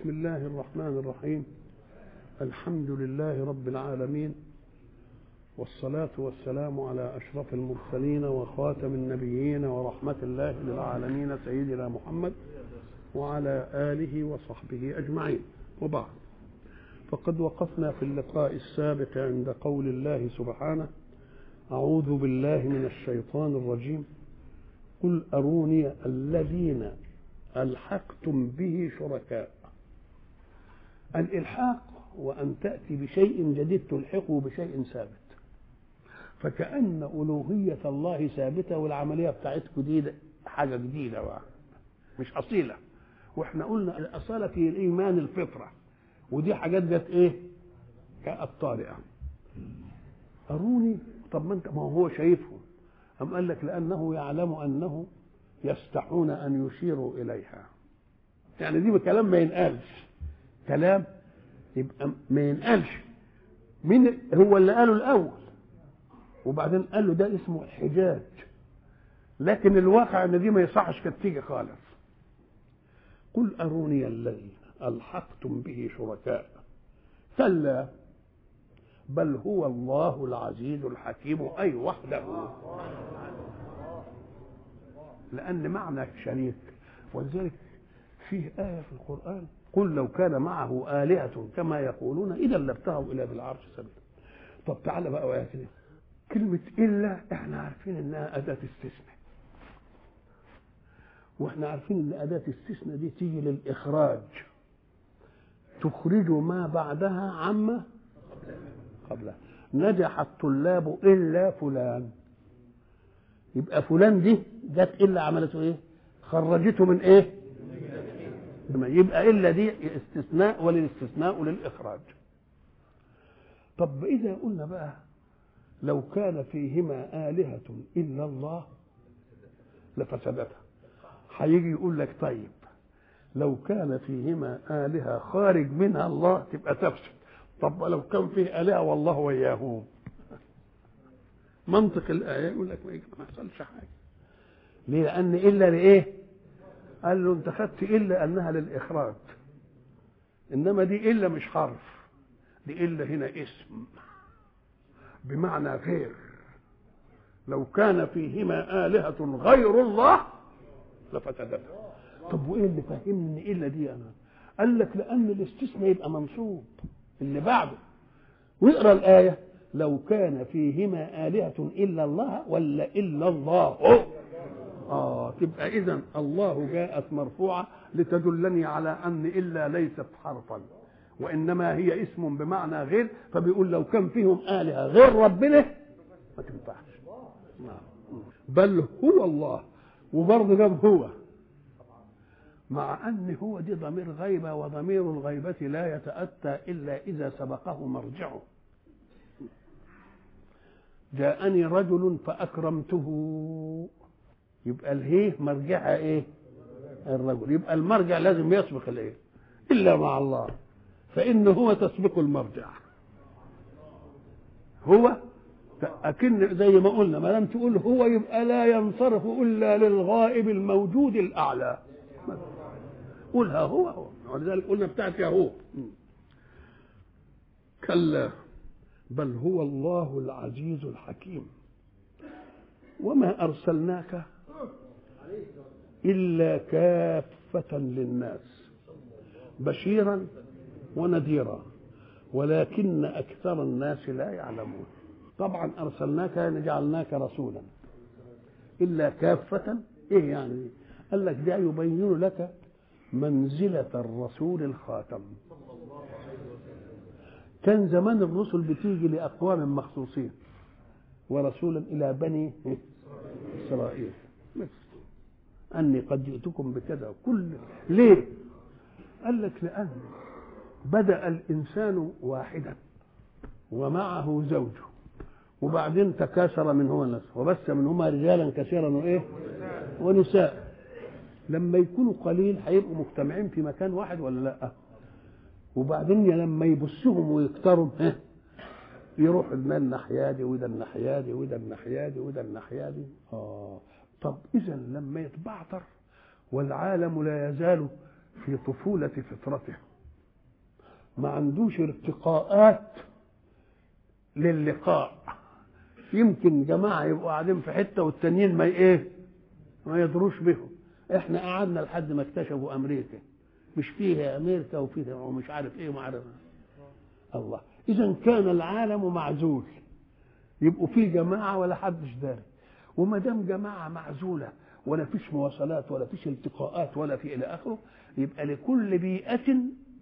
بسم الله الرحمن الرحيم الحمد لله رب العالمين والصلاة والسلام على أشرف المرسلين وخاتم النبيين ورحمة الله للعالمين سيدنا محمد وعلى آله وصحبه أجمعين وبعد فقد وقفنا في اللقاء السابق عند قول الله سبحانه أعوذ بالله من الشيطان الرجيم قل أروني الذين ألحقتم به شركاء الإلحاق وأن تأتي بشيء جديد تلحقه بشيء ثابت فكأن ألوهية الله ثابتة والعملية بتاعتكم دي حاجة جديدة بقى مش أصيلة واحنا قلنا الأصالة في الإيمان الفطرة ودي حاجات جت إيه؟ كانت طارئة أروني طب ما أنت ما هو شايفهم أم قال لك لأنه يعلم أنه يستحون أن يشيروا إليها يعني دي كلام ما ينقالش كلام يبقى ما ينقالش مين هو اللي قاله الأول وبعدين قال له ده اسمه حجاج لكن الواقع ان دي ما يصحش كانت تيجي خالص قل اروني الذين الحقتم به شركاء كلا بل هو الله العزيز الحكيم اي وحده لان معنى شريك ولذلك فيه آية في القرآن قل لو كان معه آلهة كما يقولون إذا لابتغوا إلى ذي العرش سبيلا طب تعالى بقى ويا كده كلمة إلا إحنا عارفين إنها أداة استثناء وإحنا عارفين إن أداة استثناء دي تيجي للإخراج تخرج ما بعدها عما قبلها نجح الطلاب إلا فلان يبقى فلان دي جت إلا عملته إيه؟ خرجته من إيه؟ يبقى إلا دي استثناء وللاستثناء وللإخراج طب إذا قلنا بقى لو كان فيهما آلهة إلا الله لفسدتها هيجي يقول لك طيب لو كان فيهما آلهة خارج منها الله تبقى تفسد طب لو كان فيه آلهة والله وياهم منطق الآية يقول لك ما يحصلش حاجة ليه؟ لأن إلا لإيه؟ قال له أنت خدت إلا أنها للإخراج إنما دي إلا مش حرف دي إلا هنا اسم بمعنى غير لو كان فيهما آلهة غير الله لفسدتها طب وإيه اللي فهمني إلا دي أنا قال لك لأن الاستثناء يبقى منصوب اللي بعده واقرا الآية لو كان فيهما آلهة إلا الله ولا إلا الله آه تبقى إذا الله جاءت مرفوعة لتدلني على أن إلا ليست حرفا وانما هي اسم بمعنى غير فبيقول لو كان فيهم الهه غير ربنا ما تنفعش بل هو الله وبرضه جاب هو مع ان هو دي ضمير غيبه وضمير الغيبه لا يتاتى الا اذا سبقه مرجعه جاءني رجل فاكرمته يبقى الهيه مرجعها ايه الرجل يبقى المرجع لازم يسبق الايه الا مع الله فإن هو تسبق المرجع هو أكن زي ما قلنا ما لم تقول هو يبقى لا ينصرف إلا للغائب الموجود الأعلى قولها هو هو ولذلك قلنا بتاعت يا هو كلا بل هو الله العزيز الحكيم وما أرسلناك إلا كافة للناس بشيرا ونذيرا ولكن أكثر الناس لا يعلمون طبعا أرسلناك يعني جعلناك رسولا إلا كافة إيه يعني قال لك ده يبين لك منزلة الرسول الخاتم كان زمان الرسل بتيجي لأقوام مخصوصين ورسولا إلى بني إسرائيل أني قد جئتكم بكذا كل ليه قال لك لأن بدأ الإنسان واحدا ومعه زوجه وبعدين تكاثر منهما الناس وبث منهما رجالا كثيرا وايه ونساء لما يكونوا قليل هيبقوا مجتمعين في مكان واحد ولا لا وبعدين لما يبصهم ويكتروا ها يروح ده الناحيه دي وده الناحيه دي وده الناحيه دي وده الناحيه دي اه طب اذا لما يتبعتر والعالم لا يزال في طفوله فطرته ما عندوش ارتقاءات للقاء يمكن جماعه يبقوا قاعدين في حته والتانيين ما ايه ما يدروش بهم احنا قعدنا لحد ما اكتشفوا امريكا مش فيه امريكا وفيه ومش عارف ايه وما عارف الله اذا كان العالم معزول يبقوا فيه جماعه ولا حدش داري وما دام جماعه معزوله ولا فيش مواصلات ولا فيش التقاءات ولا في الى اخره يبقى لكل بيئه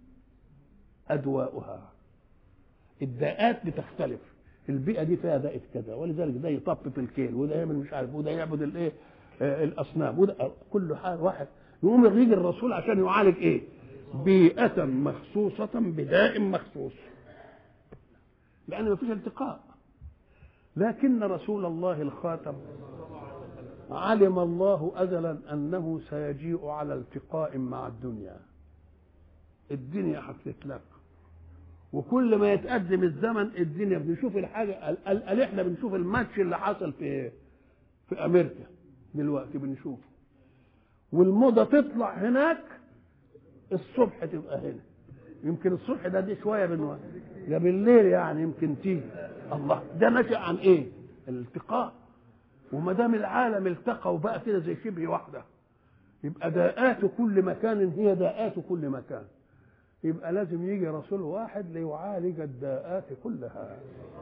ادواؤها الداءات بتختلف البيئه دي فيها داءة كذا ولذلك ده يطفف الكيل وده يعمل مش عارف وده يعبد الايه آه الاصنام وده كل حال واحد يقوم يجي الرسول عشان يعالج ايه بيئة مخصوصة بداء مخصوص لأن ما فيش التقاء لكن رسول الله الخاتم علم الله أزلا أنه سيجيء على التقاء مع الدنيا الدنيا هتتلقى وكل ما يتقدم الزمن الدنيا بنشوف الحاجه ال- ال- ال- احنا بنشوف الماتش اللي حصل في في امريكا دلوقتي بنشوفه والموضه تطلع هناك الصبح تبقى هنا يمكن الصبح ده دي شويه من ده بالليل يعني يمكن تيجي الله ده نشأ عن ايه؟ الالتقاء وما دام العالم التقى وبقى كده زي شبه واحده يبقى داءات كل مكان هي داءات كل مكان يبقى لازم يجي رسول واحد ليعالج الداءات كلها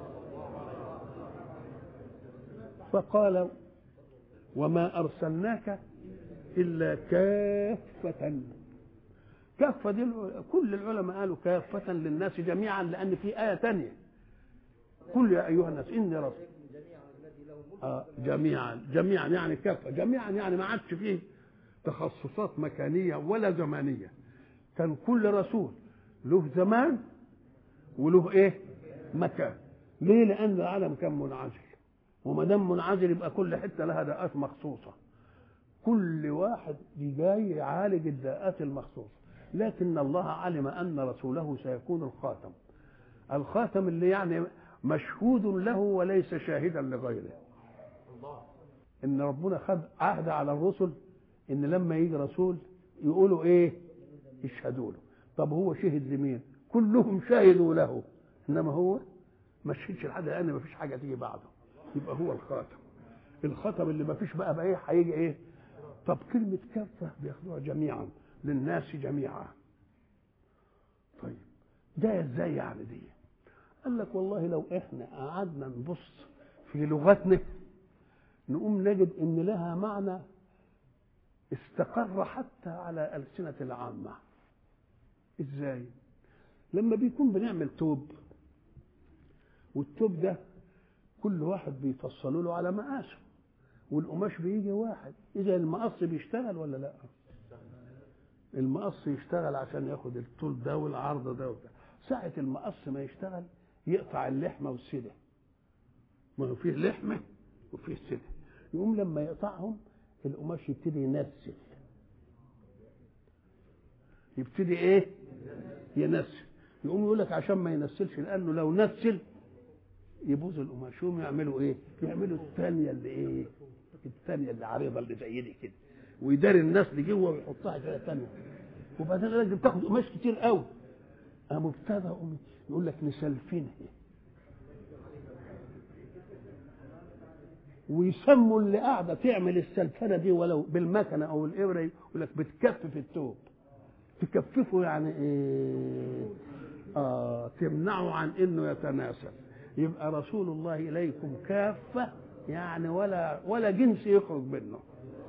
فقال وما أرسلناك إلا كافة كافة دي كل العلماء قالوا كافة للناس جميعا لأن في آية تانية قل يا أيها الناس إني رسول آه جميعا جميعا يعني كافة جميعا يعني ما عادش فيه تخصصات مكانية ولا زمانية كان كل رسول له زمان وله ايه مكان ليه لان العالم كان منعزل وما دام منعزل يبقى كل حته لها داءات مخصوصه كل واحد جاي يعالج الداءات المخصوصه لكن الله علم ان رسوله سيكون الخاتم الخاتم اللي يعني مشهود له وليس شاهدا لغيره ان ربنا خد عهد على الرسل ان لما يجي رسول يقولوا ايه يشهدوا له طب هو شهد لمين كلهم شهدوا له انما هو ما شهدش لحد لان ما فيش حاجه تيجي بعده يبقى هو الخاتم الخاتم اللي ما فيش بقى بقى ايه هيجي ايه طب كلمه كافه بياخدوها جميعا للناس جميعا طيب ده ازاي يعني دي قال لك والله لو احنا قعدنا نبص في لغتنا نقوم نجد ان لها معنى استقر حتى على ألسنة العامة ازاي لما بيكون بنعمل توب والتوب ده كل واحد بيفصلوا له على مقاسه والقماش بيجي واحد اذا المقص بيشتغل ولا لا المقص يشتغل عشان ياخد الطول ده والعرض ده وده ساعة المقص ما يشتغل يقطع اللحمة والسدة ما هو فيه لحمة وفيه سدة يقوم لما يقطعهم القماش يبتدي ينسل يبتدي ايه ينسل يقوم يقول لك عشان ما ينسلش لانه لو نسل يبوظ القماش يقوم يعملوا ايه يعملوا الثانيه اللي ايه الثانيه اللي عريضه اللي زي دي كده ويداري النسل جوه ويحطها كده ثانيه وبعدين لازم تاخد قماش كتير قوي قام ابتدى يقول لك نسلفنها ويسموا اللي قاعده تعمل السلفنه دي ولو بالمكنه او الابره يقول لك بتكفف الثوب تكففه يعني ايه اه تمنعه عن انه يتناسل يبقى رسول الله اليكم كافه يعني ولا ولا جنس يخرج منه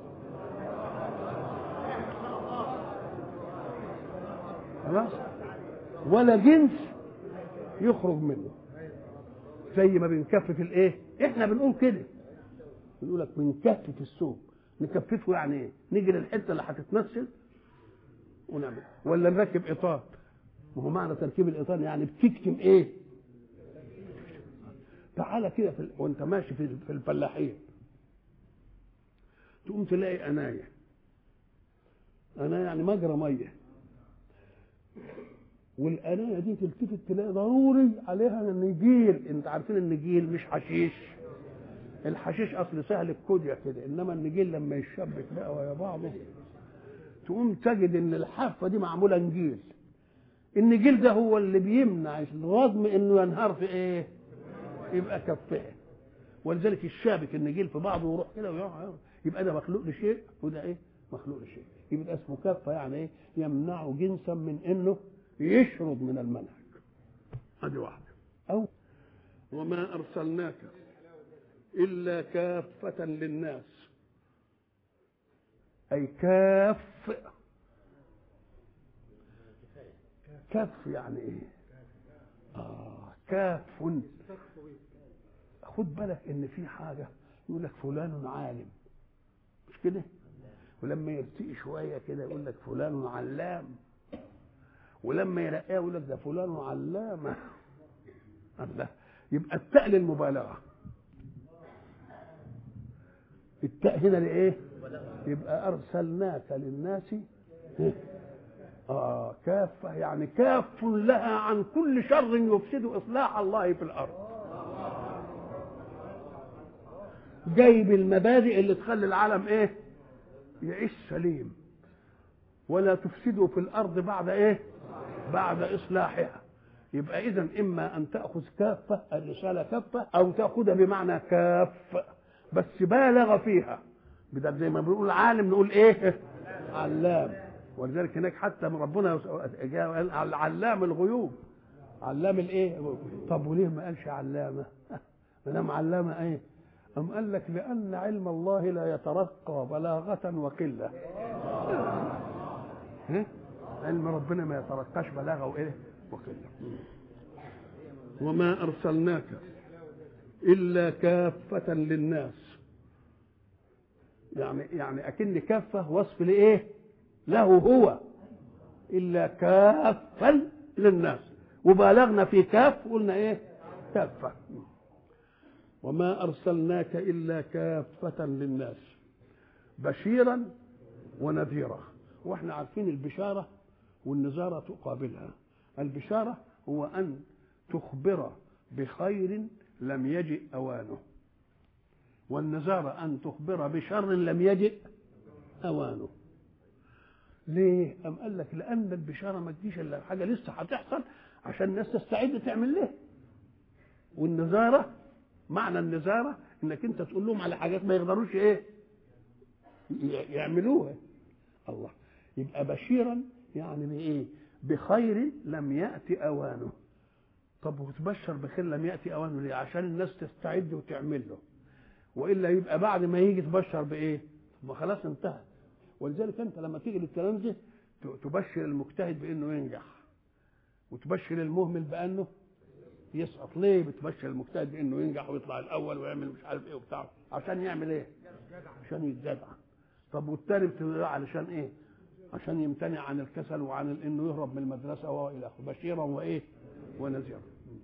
خلاص ولا جنس يخرج منه زي ما بنكفف الايه احنا بنقول كده بنقول لك بنكفف الثوب نكففه يعني ايه نيجي للحته اللي هتتمثل ونعمل ولا نركب اطار ما هو معنى تركيب الاطار يعني بتكتم ايه تعالى كده في ال... وانت ماشي في في الفلاحين تقوم تلاقي انايه انايه يعني مجرى ميه والانايه دي تلتفت تلاقي ضروري عليها النجيل انت عارفين النجيل مش حشيش الحشيش اصل سهل الكوديا كده انما النجيل لما يشبك بقى ويا بعضه تقوم تجد ان الحافه دي معموله نجيل النجيل ده هو اللي بيمنع الرضم انه ينهار في ايه يبقى كفين ولذلك الشابك النجيل في بعضه ويروح كده ويروح يبقى ده مخلوق لشيء وده ايه مخلوق لشيء يبقى ده اسمه كفه يعني ايه يمنع جنسا من انه يشرد من المنهج ادي واحده او وما ارسلناك الا كافه للناس اي كاف كف يعني ايه اه كاف خد بالك ان في حاجه يقول لك فلان عالم مش كده ولما يرتقي شويه كده يقول لك فلان علام ولما يرقيه يقول لك ده فلان علامه الله يبقى التاء للمبالغه التاء هنا لايه يبقى ارسلناك للناس آه كافة يعني كاف لها عن كل شر يفسد إصلاح الله في الأرض جايب المبادئ اللي تخلي العالم ايه يعيش سليم ولا تفسدوا في الارض بعد ايه بعد اصلاحها يبقى اذا اما ان تاخذ كافه الرساله كافه او تاخذها بمعنى كاف بس بالغ فيها بدل زي ما بنقول عالم نقول ايه علام ولذلك هناك حتى من ربنا قال علام الغيوب علام الايه طب وليه ما قالش علامه ما دام علامه ايه أم قال لك لأن علم الله لا يترقى بلاغة وقلة علم ربنا ما يترقاش بلاغة وإيه وقلة وما أرسلناك إلا كافة للناس يعني يعني أكن كافة وصف لإيه له هو إلا كافا للناس وبالغنا في كاف قلنا إيه كافة وما أرسلناك إلا كافة للناس بشيرا ونذيرا واحنا عارفين البشارة والنذارة تقابلها البشارة هو أن تخبر بخير لم يجئ أوانه والنذارة أن تخبر بشر لم يجئ أوانه ليه؟ أم قال لك لأن البشارة ما تجيش إلا حاجة لسه هتحصل عشان الناس تستعد تعمل ليه والنذارة معنى النزارة انك انت تقول لهم على حاجات ما يقدروش ايه يعملوها الله يبقى بشيرا يعني بايه بخير لم يأتي اوانه طب وتبشر بخير لم يأتي اوانه ليه عشان الناس تستعد وتعمل له والا يبقى بعد ما يجي تبشر بايه ما خلاص انتهى ولذلك انت لما تيجي للتلامذه تبشر المجتهد بانه ينجح وتبشر المهمل بانه يسقط ليه بتبشر المجتهد بانه ينجح ويطلع الاول ويعمل مش عارف ايه وبتاع عشان يعمل ايه عشان يتجدع طب والتاني بتبقى علشان ايه عشان يمتنع عن الكسل وعن انه يهرب من المدرسه والى اخره بشيرا وايه ونذيرا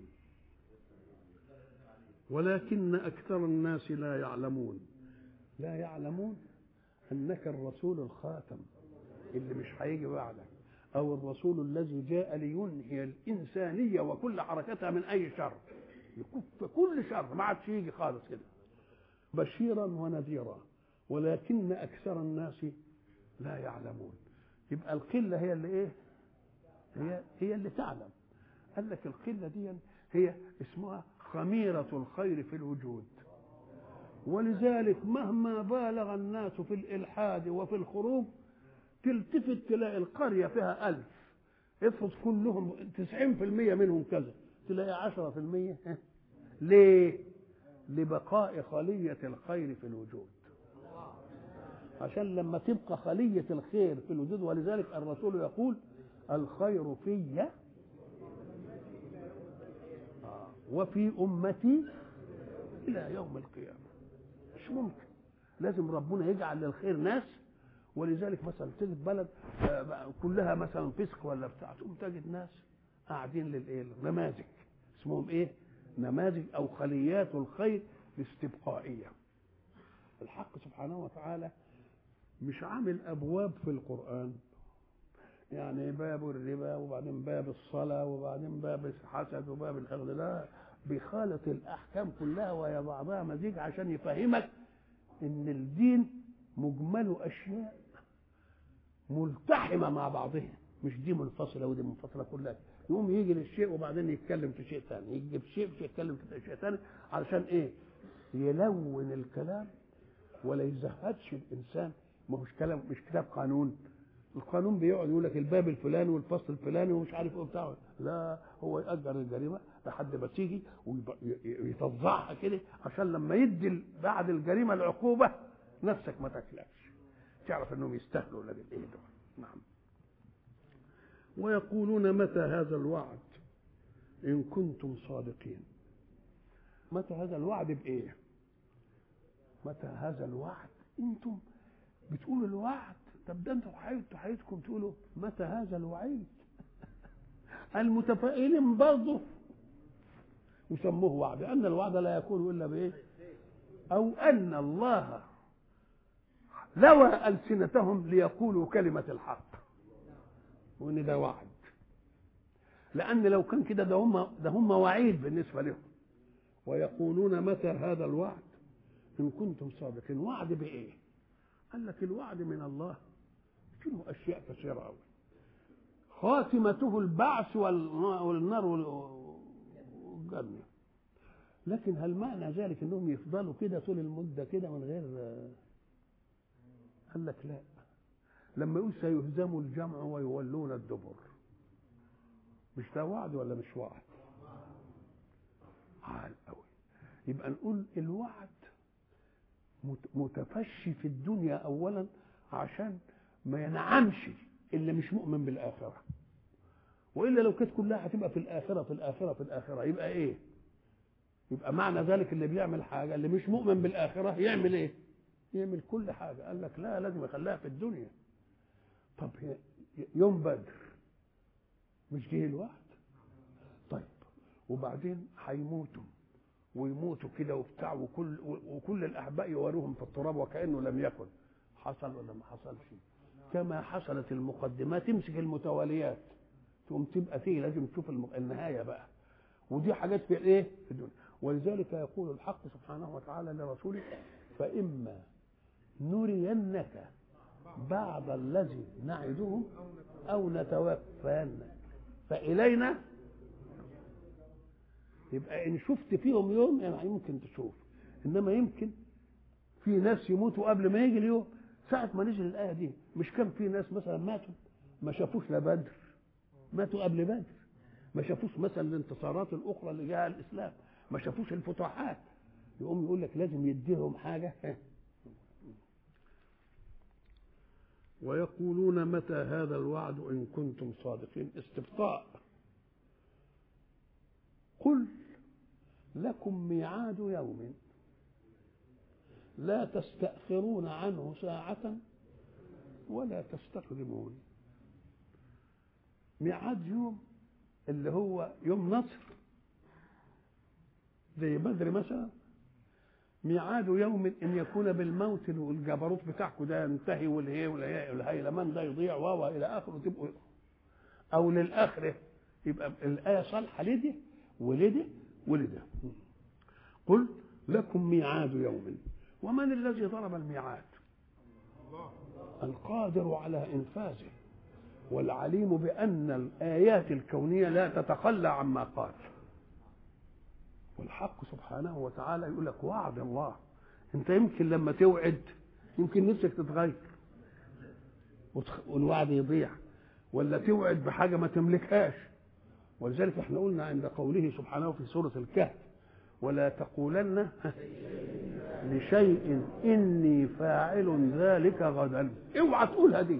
ولكن اكثر الناس لا يعلمون لا يعلمون انك الرسول الخاتم اللي مش هيجي بعدك أو الرسول الذي جاء لينهي الإنسانية وكل حركتها من أي شر يكف كل شر ما عادش يجي خالص كده بشيرا ونذيرا ولكن أكثر الناس لا يعلمون يبقى القلة هي اللي إيه؟ هي هي اللي تعلم قال لك القلة دي هي اسمها خميرة الخير في الوجود ولذلك مهما بالغ الناس في الإلحاد وفي الخروج تلتفت تلاقي القرية فيها ألف افرض كلهم تسعين في المية منهم كذا تلاقي عشرة في المية ليه لبقاء خلية الخير في الوجود عشان لما تبقى خلية الخير في الوجود ولذلك الرسول يقول الخير في وفي أمتي إلى يوم القيامة مش ممكن لازم ربنا يجعل للخير ناس ولذلك مثلا تجد بلد كلها مثلا فسق ولا بتاع تقوم تجد ناس قاعدين للايه نماذج اسمهم ايه نماذج او خليات الخير الاستبقائيه الحق سبحانه وتعالى مش عامل ابواب في القران يعني باب الربا وبعدين باب الصلاه وبعدين باب الحسد وباب الحقد لا بخالط الاحكام كلها وهي بعضها مزيج عشان يفهمك ان الدين مجمل اشياء ملتحمة مع بعضها مش دي منفصله ودي منفصله كلها يقوم يجي للشيء وبعدين يتكلم في شيء ثاني يجي في شيء يتكلم في شيء ثاني علشان ايه يلون الكلام ولا يزهدش الانسان ما هوش كلام مش كتاب قانون القانون بيقعد يقول لك الباب الفلاني والفصل الفلاني ومش عارف ايه بتاع لا هو يأجر الجريمه لحد ما تيجي ويفظعها كده عشان لما يدي بعد الجريمه العقوبه نفسك ما تاكلكش تعرف انهم يستاهلوا ولا بالايه دول نعم ويقولون متى هذا الوعد ان كنتم صادقين متى هذا الوعد بايه متى هذا الوعد انتم بتقولوا الوعد طب ده انتوا حياتكم حياتكم تقولوا متى هذا الوعيد المتفائلين برضه يسموه وعد لان الوعد لا يكون الا بايه او ان الله لوى السنتهم ليقولوا كلمه الحق وان ده وعد لان لو كان كده ده هم ده هم وعيد بالنسبه لهم ويقولون متى هذا الوعد ان كنتم صادقين وعد بايه قال لك الوعد من الله فيه اشياء كثيره قوي خاتمته البعث والنار والجنه لكن هل معنى ذلك انهم يفضلوا كده طول المده كده من غير قال لك لا لما يقول سيهزم الجمع ويولون الدبر مش ده وعد ولا مش وعد عال قوي يبقى نقول الوعد متفشي في الدنيا اولا عشان ما ينعمش اللي مش مؤمن بالاخره والا لو كانت كلها هتبقى في الاخره في الاخره في الاخره يبقى ايه يبقى معنى ذلك اللي بيعمل حاجه اللي مش مؤمن بالاخره يعمل ايه يعمل كل حاجه قال لك لا لازم يخليها في الدنيا طب يوم بدر مش جه الوعد طيب وبعدين هيموتوا ويموتوا كده وبتاع وكل وكل الاحباء يواروهم في التراب وكانه لم يكن حصل ولا ما حصلش كما حصلت المقدمات تمسك المتواليات تقوم تبقى فيه لازم تشوف النهايه بقى ودي حاجات في الايه في الدنيا ولذلك يقول الحق سبحانه وتعالى لرسوله فاما نرينك بعض الذي نعدهم او نتوفينك فالينا يبقى ان شفت فيهم يوم يعني يمكن تشوف انما يمكن في ناس يموتوا قبل ما يجي اليوم ساعة ما نزل الآية دي مش كان في ناس مثلا ماتوا ما شافوش لا بدر ماتوا قبل بدر ما شافوش مثلا الانتصارات الأخرى اللي جاء الإسلام ما شافوش الفتوحات يقوم يقول لك لازم يديهم حاجة ويقولون متى هذا الوعد إن كنتم صادقين استبقاء قل لكم ميعاد يوم لا تستأخرون عنه ساعة ولا تستقدمون ميعاد يوم اللي هو يوم نصر زي بدر مثلا ميعاد يوم ان يكون بالموت والجبروت بتاعكم ده ينتهي والهي والهيلمان ده يضيع واوا الى اخره تبقوا او للاخره يبقى الايه صالحه لدي ولدي ولده قل لكم ميعاد يوم ومن الذي ضرب الميعاد القادر على انفاذه والعليم بان الايات الكونيه لا تتخلى عما قال والحق سبحانه وتعالى يقول لك وعد الله انت يمكن لما توعد يمكن نفسك تتغير والوعد يضيع ولا توعد بحاجه ما تملكهاش ولذلك احنا قلنا عند قوله سبحانه في سوره الكهف ولا تقولن لشيء اني فاعل ذلك غدا اوعى تقولها دي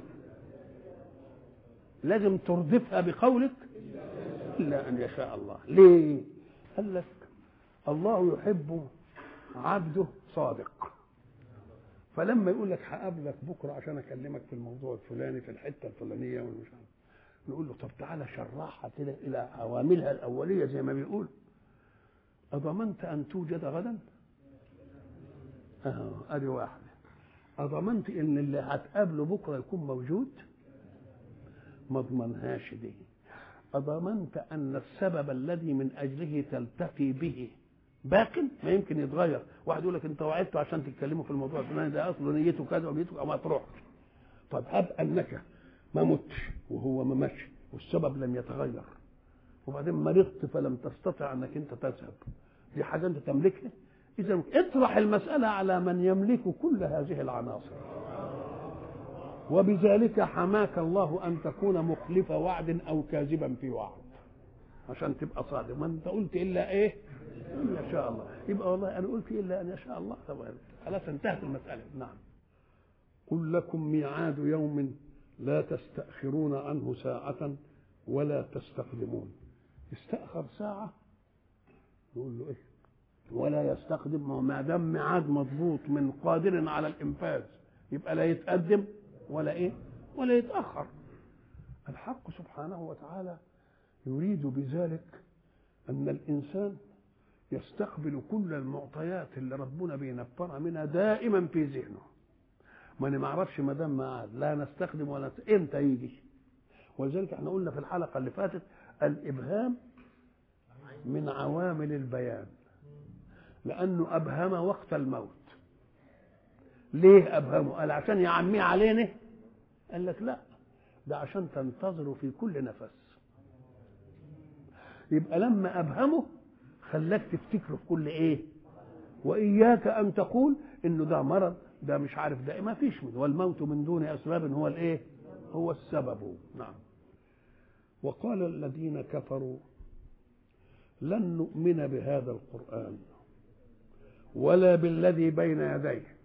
لازم تردفها بقولك الا ان يشاء الله ليه قال لك الله يحب عبده صادق فلما يقول لك هقابلك بكره عشان اكلمك في الموضوع الفلاني في الحته الفلانيه والمش عارف نقول له طب تعالى شرحها كده الى عواملها الاوليه زي ما بيقول اضمنت ان توجد غدا؟ اه ادي واحده اضمنت ان اللي هتقابله بكره يكون موجود؟ ما اضمنهاش دي اضمنت ان السبب الذي من اجله تلتقي به باق ما يمكن يتغير واحد يقول لك انت وعدته عشان تتكلموا في الموضوع الفلاني ده اصله نيته كذا ونيته او ما تروحش طب هب انك ما متش وهو ما ماشي والسبب لم يتغير وبعدين مرضت فلم تستطع انك انت تذهب دي حاجه انت تملكها اذا اطرح المساله على من يملك كل هذه العناصر وبذلك حماك الله ان تكون مخلف وعد او كاذبا في وعد عشان تبقى صادق ما انت قلت الا ايه ان يشاء الله يبقى والله انا قلت الا ان يشاء الله طبعا خلاص انتهت المساله نعم قل لكم ميعاد يوم لا تستأخرون عنه ساعة ولا تستقدمون استأخر ساعة نقول له ايه ولا يستقدم ما دام ميعاد مضبوط من قادر على الانفاذ يبقى لا يتقدم ولا ايه ولا يتاخر الحق سبحانه وتعالى يريد بذلك ان الانسان يستقبل كل المعطيات اللي ربنا بينفرها منها دائما في ذهنه ما انا ما اعرفش ما دام ميعاد لا نستخدم ولا ت... امتى يجي ولذلك احنا قلنا في الحلقه اللي فاتت الابهام من عوامل البيان لانه ابهم وقت الموت ليه ابهمه قال عشان يعميه علينا قال لك لا ده عشان تنتظروا في كل نفس يبقى لما ابهمه خلاك تفتكره في كل ايه واياك ان تقول انه ده مرض ده مش عارف ده ما فيش منه والموت من دون اسباب هو الايه هو السبب نعم وقال الذين كفروا لن نؤمن بهذا القران ولا بالذي بين يديه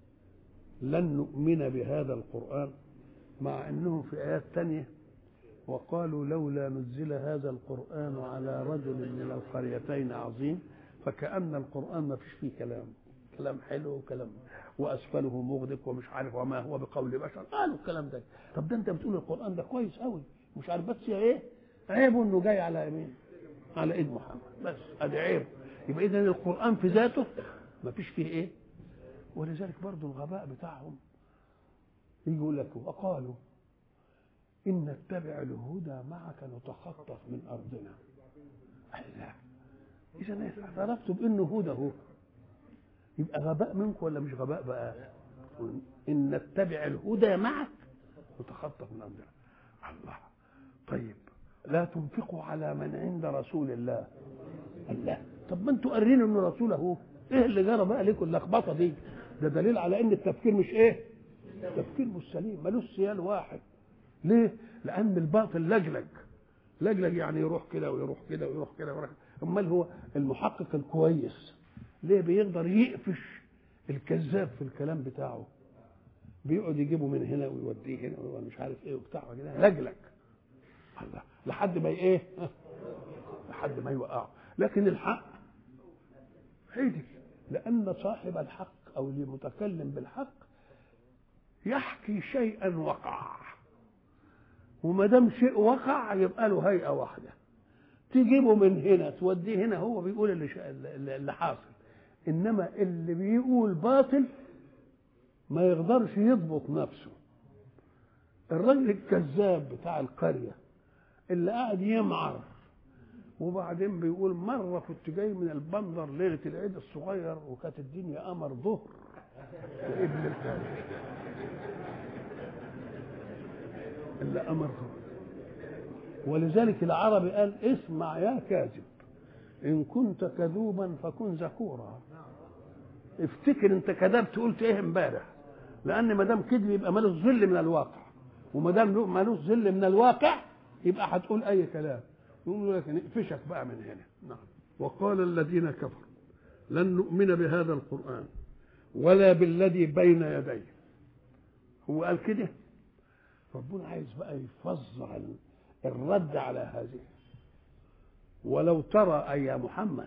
لن نؤمن بهذا القرآن مع أنهم في آيات تانية وقالوا لولا نزل هذا القرآن على رجل من القريتين عظيم فكأن القرآن ما فيش فيه كلام كلام حلو وكلام وأسفله مغدق ومش عارف وما هو بقول بشر قالوا الكلام ده طب ده أنت بتقول القرآن ده كويس قوي مش عارف بس إيه عيبه إنه جاي على يمين على إيد محمد بس أدي عيب يبقى إذا القرآن في ذاته ما فيش فيه إيه ولذلك برضو الغباء بتاعهم يجي يقول لك وقالوا إن نتبع الهدى معك نتخطف من أرضنا لا إذا اعترفتوا بأنه هدى هو يبقى غباء منكم ولا مش غباء بقى إن نتبع الهدى معك نتخطف من أرضنا الله طيب لا تنفقوا على من عند رسول الله الله طب ما انتوا قارين انه رسول اهو ايه اللي جرى بقى لكم اللخبطه دي ده دليل على ان التفكير مش ايه التفكير مش سليم ملوش سيال واحد ليه لان الباطل لجلج لجلج يعني يروح كده ويروح كده ويروح كده ويروح امال هو المحقق الكويس ليه بيقدر يقفش الكذاب في الكلام بتاعه بيقعد يجيبه من هنا ويوديه هنا ومش عارف ايه وبتاع كده لجلج الله لحد ما ايه لحد ما يوقعه لكن الحق عدل لأن صاحب الحق أو المتكلم بالحق يحكي شيئا وقع وما دام شيء وقع يبقى له هيئة واحدة تجيبه من هنا توديه هنا هو بيقول اللي, شا... اللي حاصل إنما اللي بيقول باطل ما يقدرش يضبط نفسه الراجل الكذاب بتاع القرية اللي قاعد يمعر وبعدين بيقول مرة كنت جاي من البندر ليلة العيد الصغير وكانت الدنيا قمر ظهر وابن الفجر اللي قمر ظهر ولذلك العربي قال اسمع يا كاذب إن كنت كذوبا فكن ذكورا افتكر انت كذبت قلت ايه امبارح لان ما دام كذب يبقى مالوش ظل من الواقع وما دام مالوش ظل من الواقع يبقى هتقول اي كلام يقول لك نقفشك بقى من هنا نعم وقال الذين كفروا لن نؤمن بهذا القرآن ولا بالذي بين يديه هو قال كده ربنا عايز بقى يفظع الرد على هذه ولو ترى أي يا محمد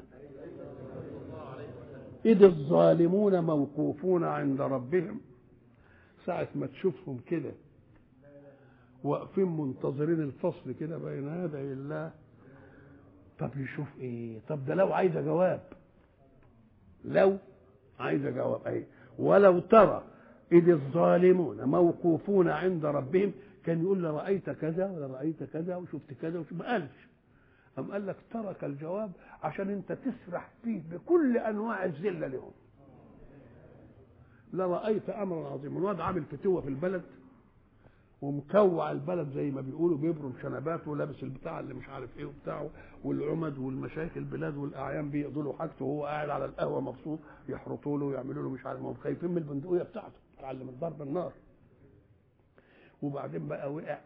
إذ الظالمون موقوفون عند ربهم ساعة ما تشوفهم كده واقفين منتظرين الفصل كده بين يدي الله طب يشوف ايه طب ده لو عايزه جواب لو عايزه جواب ايه ولو ترى اذ الظالمون موقوفون عند ربهم كان يقول له رايت كذا ولا رايت كذا وشفت كذا وشفت ما قالش أم قال لك ترك الجواب عشان انت تسرح فيه بكل انواع الذله لهم لرأيت امرا عظيما الواد عامل فتوه في البلد ومكوع البلد زي ما بيقولوا بيبرم شنبات ولابس البتاع اللي مش عارف ايه وبتاعه والعمد والمشايخ البلاد والاعيان بيقضوا له حاجته وهو قاعد على القهوه مبسوط يحرطوا له ويعملوا له مش عارف هم خايفين من البندقيه بتاعته تعلم الضرب النار وبعدين بقى وقع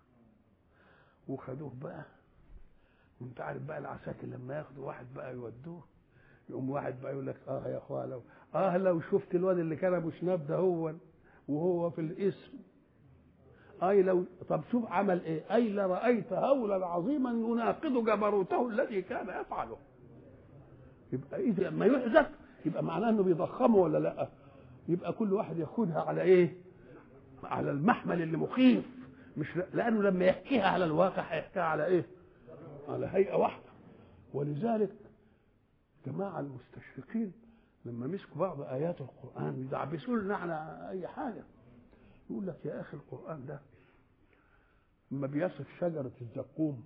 وخدوه بقى وانت عارف بقى العساكر لما ياخدوا واحد بقى يودوه يقوم واحد بقى يقول لك اه يا اخويا لو اه لو شفت الواد اللي كان ابو شناب ده هو وهو في الاسم اي لو طب شوف عمل ايه اي لرايت هولا عظيما يناقض جبروته الذي كان يفعله يبقى اذا لما يحذف يبقى معناه انه بيضخمه ولا لا يبقى كل واحد ياخدها على ايه على المحمل اللي مخيف مش لانه لما يحكيها على الواقع هيحكيها على ايه على هيئه واحده ولذلك جماعه المستشرقين لما مسكوا بعض ايات القران يدعبسوا لنا على اي حاجه يقول لك يا اخي القران ده لما بيصف شجره الزقوم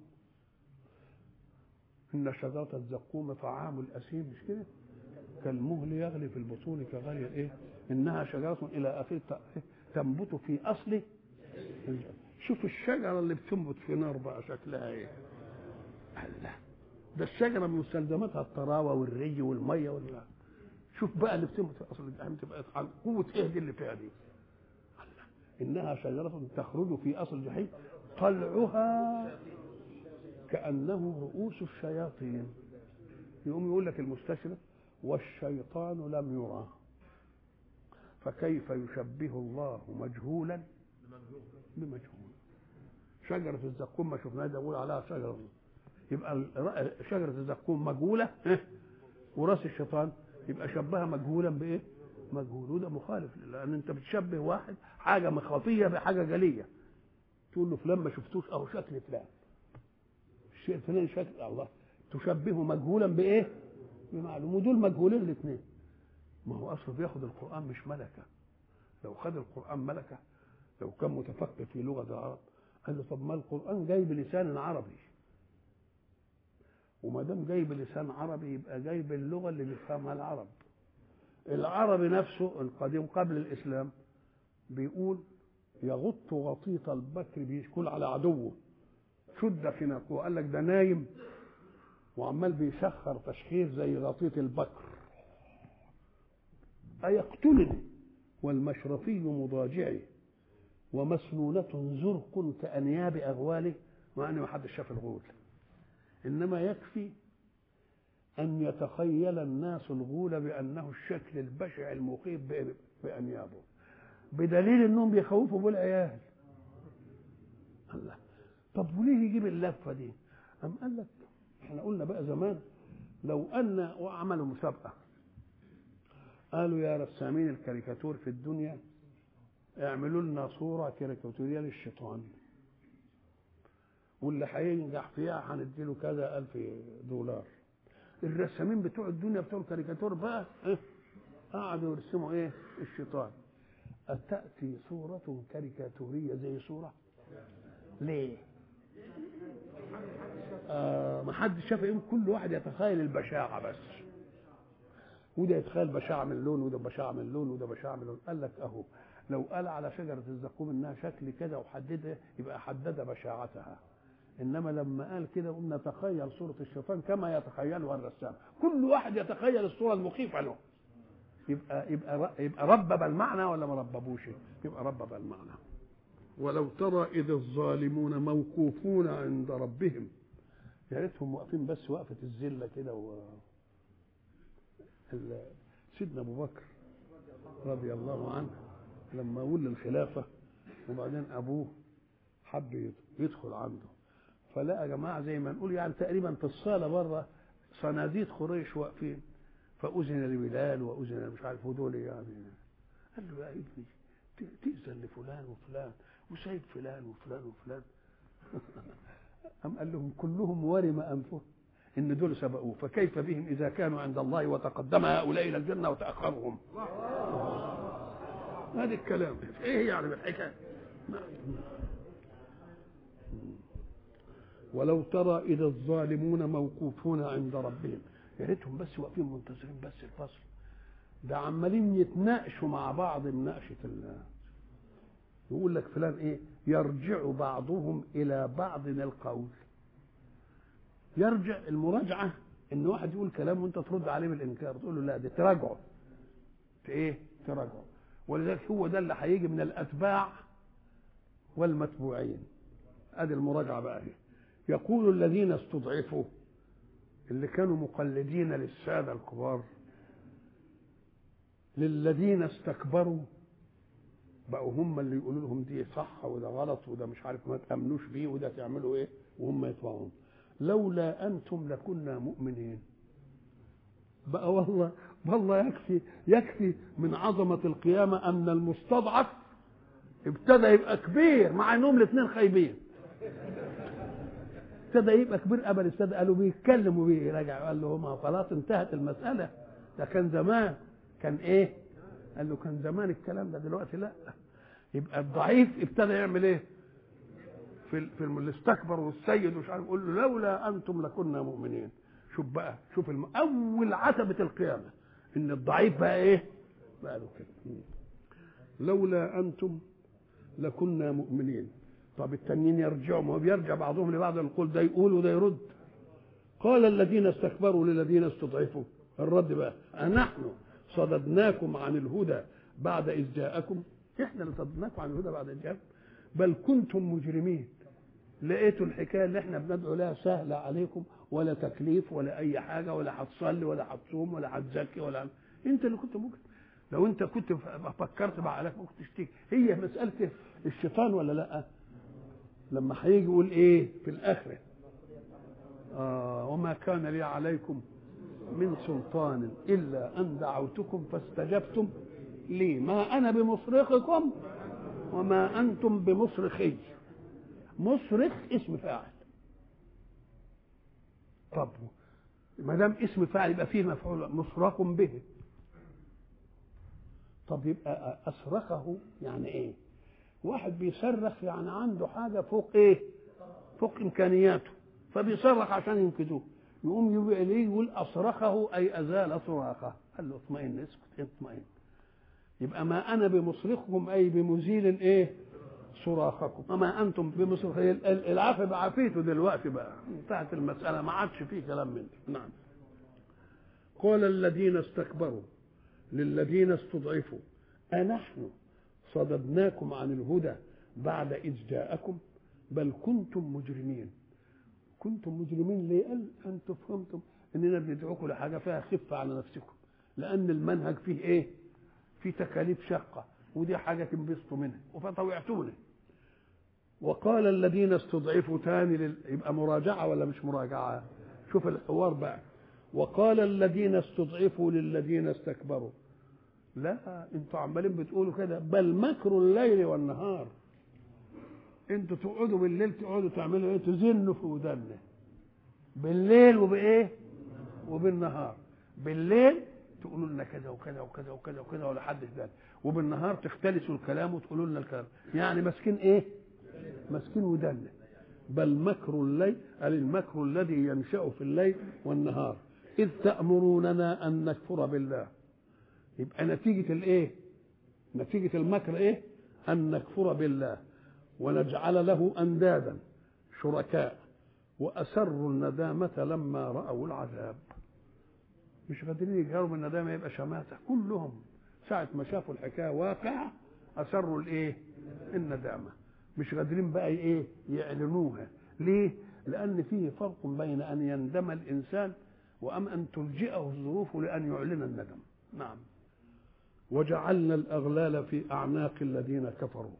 ان شجره الزقوم طعام الاثيم مش كده كالمهل يغلي في البطون كغلي الايه انها شجره الى اخره تنبت في اصل شوف الشجره اللي بتنبت في نار بقى شكلها ايه الله ده الشجره من مستلزماتها الطراوه والري والميه وال شوف بقى اللي بتنبت في اصل الجحيم تبقى قوه ايه دي اللي فيها دي الله انها شجره تخرج في اصل الجحيم طلعها كانه رؤوس الشياطين يقوم يقول لك المستشرق والشيطان لم يرى فكيف يشبه الله مجهولا بمجهول شجرة الزقوم ما شفناها ده يقول عليها شجرة يبقى شجرة الزقوم مجهولة وراس الشيطان يبقى شبهها مجهولا بإيه؟ مجهول وده مخالف لأن أنت بتشبه واحد حاجة خفية بحاجة جلية تقول له فلان ما شفتوش أهو شكل فلان الشيء الفلاني شكل الله تشبهه مجهولا بإيه؟ بمعلوم ودول مجهولين الاثنين ما هو اصله بياخد القران مش ملكه لو خد القران ملكه لو كان متفقه في لغه العرب قال له طب ما القران جاي بلسان عربي وما دام جاي بلسان عربي يبقى جاي باللغه اللي بيفهمها العرب العربي نفسه القديم قبل الاسلام بيقول يغط غطيط البكر بيشكل على عدوه شد خناقه قال لك ده نايم وعمال بيشخر تشخير زي غطيط البكر أيقتلني والمشرفي مضاجعي ومسنونة زرق كأنياب أغوالي مع أن ما حدش شاف الغول إنما يكفي أن يتخيل الناس الغول بأنه الشكل البشع المخيف بأنيابه بدليل أنهم بيخوفوا بالعيال الله طب وليه يجيب اللفة دي أم قال لك احنا قلنا بقى زمان لو أن وعملوا مسابقة قالوا يا رسامين الكاريكاتور في الدنيا اعملوا لنا صورة كاريكاتورية للشيطان واللي هينجح فيها هنديله كذا ألف دولار الرسامين بتوع الدنيا بتوع الكاريكاتور بقى إيه؟ قعدوا يرسموا ايه الشيطان أتأتي صورة كاريكاتورية زي صورة ليه آه ما حدش شاف ايه كل واحد يتخيل البشاعة بس وده يتخيل بشاعة من لون وده بشاعة من لون وده بشاعة من لون قال لك اهو لو قال على شجرة الزقوم انها شكل كده وحددها يبقى حدد بشاعتها انما لما قال كده قلنا نتخيل صورة الشيطان كما يتخيلها الرسام كل واحد يتخيل الصورة المخيفة له يبقى يبقى يبقى ربب المعنى ولا ما رببوش يبقى ربب المعنى ولو ترى اذ الظالمون موقوفون عند ربهم يا ريتهم واقفين بس وقفه الذله كده و سيدنا ابو بكر رضي الله عنه لما ولي الخلافه وبعدين ابوه حب يدخل عنده فلقى جماعه زي ما نقول يعني تقريبا في الصاله بره صناديد قريش واقفين فاذن لبلال واذن مش عارف دول يعني قال له يا ابني تأذن لفلان وفلان وسايب فلان وفلان وفلان أم قال لهم كلهم ورم أنفهم إن دول سبقوه فكيف بهم إذا كانوا عند الله وتقدم هؤلاء إلى الجنة وتأخرهم هذا الكلام إيه يعني بالحكاية ولو ترى إذا الظالمون موقوفون عند ربهم يا ريتهم بس واقفين منتظرين بس الفصل ده عمالين يتناقشوا مع بعض مناقشة الله يقول لك فلان ايه يرجع بعضهم الى بعض القول يرجع المراجعه ان واحد يقول كلام وانت ترد عليه بالانكار تقول له لا ده تراجعه في ايه تراجعه ولذلك هو ده اللي هيجي من الاتباع والمتبوعين ادي المراجعه بقى هي يقول الذين استضعفوا اللي كانوا مقلدين للساده الكبار للذين استكبروا بقوا هم اللي يقولوا لهم دي صح وده غلط وده مش عارف ما تامنوش بيه وده تعملوا ايه وهم يطبعون لولا انتم لكنا مؤمنين بقى والله والله يكفي يكفي من عظمه القيامه ان المستضعف ابتدى يبقى كبير مع انهم الاثنين خايبين ابتدى يبقى كبير قبل ابتدى قالوا بيتكلم وبيراجع قال له ما خلاص انتهت المساله ده كان زمان كان ايه قال له كان زمان الكلام ده دلوقتي لا يبقى الضعيف ابتدى يعمل ايه في في اللي استكبر والسيد ومش عارف يقول له لولا انتم لكنا مؤمنين شوف بقى شوف الم... اول عتبه القيامه ان الضعيف بقى ايه بقى له كده لولا انتم لكنا مؤمنين طب التانيين يرجعوا ما هو بيرجع بعضهم لبعض يقول ده يقول وده يرد قال الذين استكبروا للذين استضعفوا الرد بقى أنحن صددناكم عن الهدى بعد إذ جاءكم إحنا اللي صددناكم عن الهدى بعد إذ جاءكم بل كنتم مجرمين لقيتوا الحكاية اللي احنا بندعو لها سهلة عليكم ولا تكليف ولا أي حاجة ولا هتصلي ولا هتصوم ولا هتزكي ولا أنت اللي كنت مجرم لو أنت كنت فكرت بعقلك ما كنتش تيجي هي مسألة الشيطان ولا لأ لما هيجي يقول إيه في الآخرة آه وما كان لي عليكم من سلطان إلا أن دعوتكم فاستجبتم لي ما أنا بمصرخكم وما أنتم بمصرخي مصرخ اسم فاعل طب ما دام اسم فاعل يبقى فيه مفعول مصرخ به طب يبقى أصرخه يعني إيه؟ واحد بيصرخ يعني عنده حاجة فوق إيه؟ فوق إمكانياته فبيصرخ عشان ينقذوه يقوم يبقى إليه يقول أصرخه أي أزال صراخه قال له اطمئن اسكت اطمئن يبقى ما أنا بمصرخكم أي بمزيل إيه صراخكم وما أنتم بمصرخ العافية بعافيته دلوقتي بقى انتهت المسألة ما عادش فيه كلام من ده نعم قال الذين استكبروا للذين استضعفوا أنحن صددناكم عن الهدى بعد إذ جاءكم بل كنتم مجرمين كنتم مجرمين ليه؟ قال انتم فهمتم اننا بندعوكم لحاجه فيها خفه على نفسكم لان المنهج فيه ايه؟ فيه تكاليف شاقه ودي حاجه تنبسطوا منها فطوعتونا وقال الذين استضعفوا تاني لل... يبقى مراجعه ولا مش مراجعه؟ شوف الحوار بقى وقال الذين استضعفوا للذين استكبروا لا انتوا عمالين بتقولوا كده بل مكر الليل والنهار انتوا تقعدوا بالليل تقعدوا تعملوا ايه تزنوا في ودنا بالليل وبايه وبالنهار بالليل تقولوا لنا كذا وكذا وكذا وكذا وكذا ولا حد ذلك وبالنهار تختلسوا الكلام وتقولوا لنا الكلام يعني ماسكين ايه ماسكين ودنا بل مكر الليل قال المكر الذي ينشا في الليل والنهار اذ تامروننا ان نكفر بالله يبقى نتيجه الايه نتيجه المكر ايه ان نكفر بالله ونجعل له اندادا شركاء واسروا الندامه لما راوا العذاب مش قادرين يجهروا بالندامه يبقى شماته كلهم ساعه ما شافوا الحكايه واقعه اسروا الايه الندامه مش قادرين بقى ايه يعلنوها ليه لان فيه فرق بين ان يندم الانسان وام ان تلجئه الظروف لان يعلن الندم نعم وجعلنا الاغلال في اعناق الذين كفروا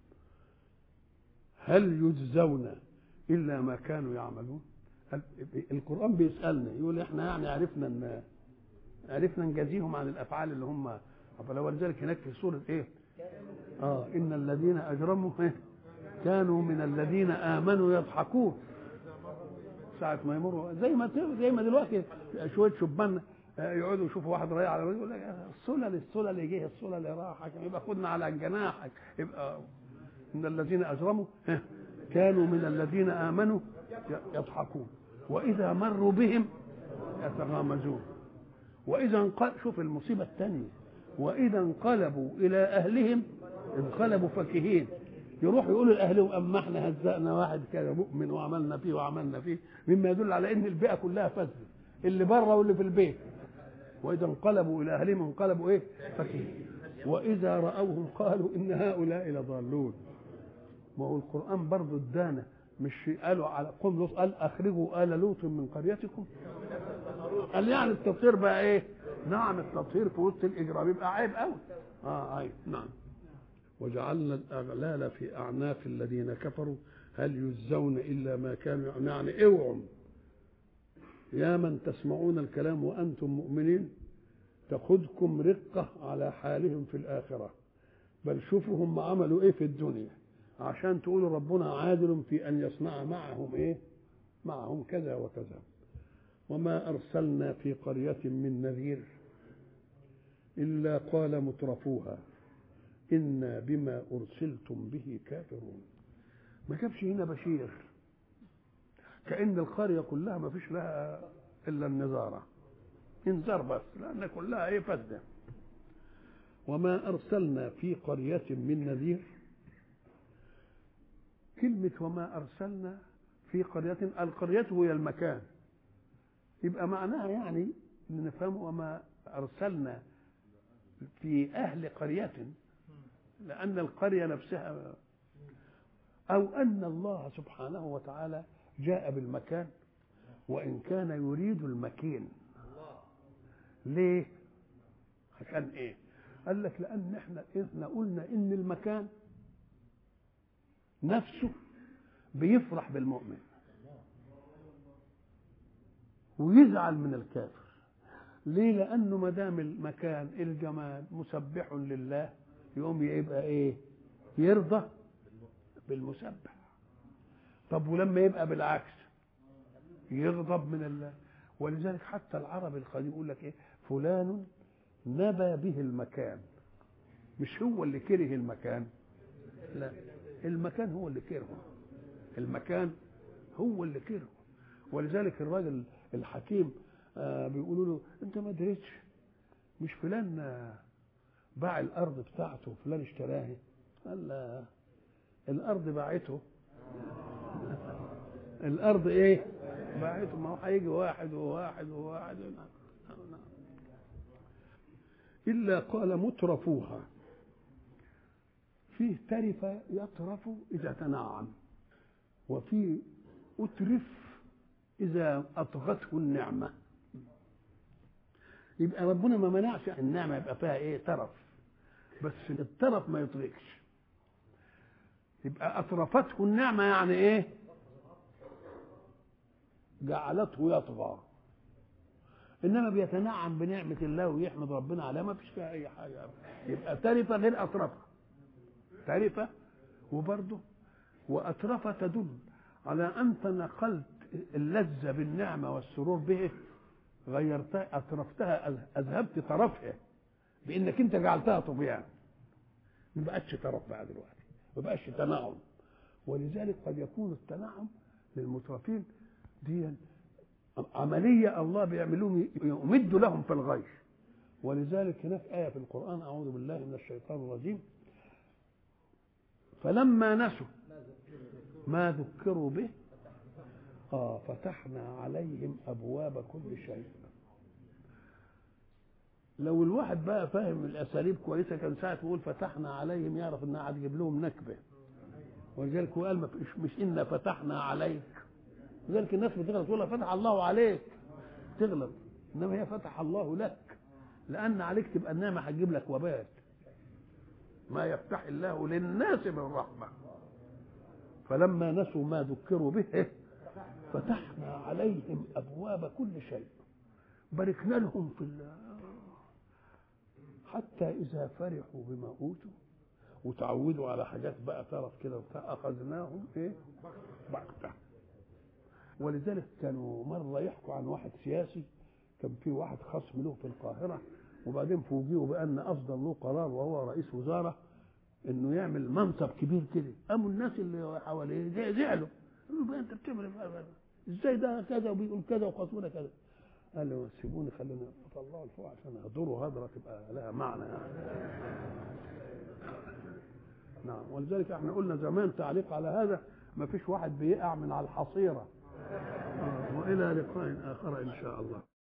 هل يجزون الا ما كانوا يعملون القران بيسالنا يقول احنا يعني عرفنا ان عرفنا نجازيهم عن الافعال اللي هم ولذلك هناك في سوره ايه اه ان الذين اجرموا إيه؟ كانوا من الذين امنوا يضحكون ساعة ما يمروا زي ما زي ما دلوقتي شوية شبان يقعدوا يشوفوا واحد رايح على يقول لك السلل السلل جه السلل راح يبقى خدنا على جناحك يبقى ان الذين اجرموا كانوا من الذين امنوا يضحكون واذا مروا بهم يتغامزون واذا انقل شوف المصيبه الثانيه واذا انقلبوا الى اهلهم انقلبوا فكهين يروح يقولوا لاهلهم اما احنا هزقنا واحد كده مؤمن وعملنا فيه وعملنا فيه مما يدل على ان البيئه كلها فاسده اللي بره واللي في البيت واذا انقلبوا الى اهلهم انقلبوا ايه فكيه واذا راوهم قالوا ان هؤلاء لضالون ما هو القران برضه ادانا مش قالوا على قوم لوط قال اخرجوا ال لوط من قريتكم قال يعني التطهير بقى ايه نعم التطهير في وسط الاجرام يبقى عيب قوي اه عيب نعم وجعلنا الاغلال في اعناق الذين كفروا هل يجزون الا ما كانوا يعملون يعني اوعوا يا من تسمعون الكلام وانتم مؤمنين تاخذكم رقه على حالهم في الاخره بل شوفوا هم عملوا ايه في الدنيا عشان تقولوا ربنا عادل في ان يصنع معهم ايه معهم كذا وكذا وما ارسلنا في قريه من نذير الا قال مترفوها انا بما ارسلتم به كافرون ما جابش هنا بشير كأن القرية كلها ما فيش لها إلا النذارة انذار بس لأن كلها إيه فدة وما أرسلنا في قرية من نذير كلمة وما أرسلنا في قرية القرية هي المكان يبقى معناها يعني إن نفهمه وما أرسلنا في أهل قرية لأن القرية نفسها أو أن الله سبحانه وتعالى جاء بالمكان وإن كان يريد المكين ليه؟ عشان إيه؟ قال لك لأن إحنا إحنا قلنا إن المكان نفسه بيفرح بالمؤمن ويزعل من الكافر ليه لانه ما دام المكان الجمال مسبح لله يقوم يبقى ايه يرضى بالمسبح طب ولما يبقى بالعكس يغضب من الله ولذلك حتى العرب القديم يقول لك ايه فلان نبى به المكان مش هو اللي كره المكان لا المكان هو اللي كرهه المكان هو اللي كرهه ولذلك الراجل الحكيم آه بيقولوا له انت ما دريتش مش فلان آه باع الارض بتاعته وفلان اشتراها قال لا الارض باعته الارض ايه باعته ما هو هيجي واحد وواحد وواحد الا قال مترفوها فيه ترف يطرف اذا تنعم وفيه اترف اذا اطغته النعمه يبقى ربنا ما منعش النعمه يبقى فيها ايه ترف بس الترف ما يطغيش يبقى اطرفته النعمه يعني ايه جعلته يطغى انما بيتنعم بنعمه الله ويحمد ربنا عليها ما فيش فيها اي حاجه يبقى ترفه غير اطرفه ترفه وبرضه وأترفة تدل على أنت نقلت اللذة بالنعمة والسرور به غيرتها أترفتها أذهبت طرفها بإنك أنت جعلتها طغيان ما بقتش طرف بقى دلوقتي ما بقاش تنعم ولذلك قد يكون التنعم للمترفين دي عملية الله بيعملوهم يمد لهم في الغير ولذلك هناك آية في القرآن أعوذ بالله من الشيطان الرجيم فلما نسوا ما ذكروا به آه فتحنا عليهم أبواب كل شيء لو الواحد بقى فاهم الأساليب كويسة كان ساعة يقول فتحنا عليهم يعرف إنها هتجيب لهم نكبة ولذلك هو قال مش, مش إنا فتحنا عليك لذلك الناس بتغلط تقول فتح الله عليك تغلط إنما هي فتح الله لك لأن عليك تبقى النعمة هتجيب لك وبال ما يفتح الله للناس من رحمة فلما نسوا ما ذكروا به فتحنا عليهم أبواب كل شيء باركنا لهم في حتى إذا فرحوا بما أوتوا وتعودوا على حاجات بقى طرف كده وبتاع أخذناهم إيه؟ بغتة ولذلك كانوا مرة يحكوا عن واحد سياسي كان في واحد خصم له في القاهرة وبعدين فوجئوا بان اصدر له قرار وهو رئيس وزاره انه يعمل منصب كبير كده قاموا الناس اللي حواليه زعلوا قالوا بقى انت بتعمل ازاي ده كذا وبيقول كذا وخصمنا كذا قال له سيبوني خلينا اطلعه لفوق عشان اهدره هدره تبقى لها معنى يعني نعم ولذلك احنا قلنا زمان تعليق على هذا ما فيش واحد بيقع من على الحصيره آه، والى لقاء اخر ان شاء الله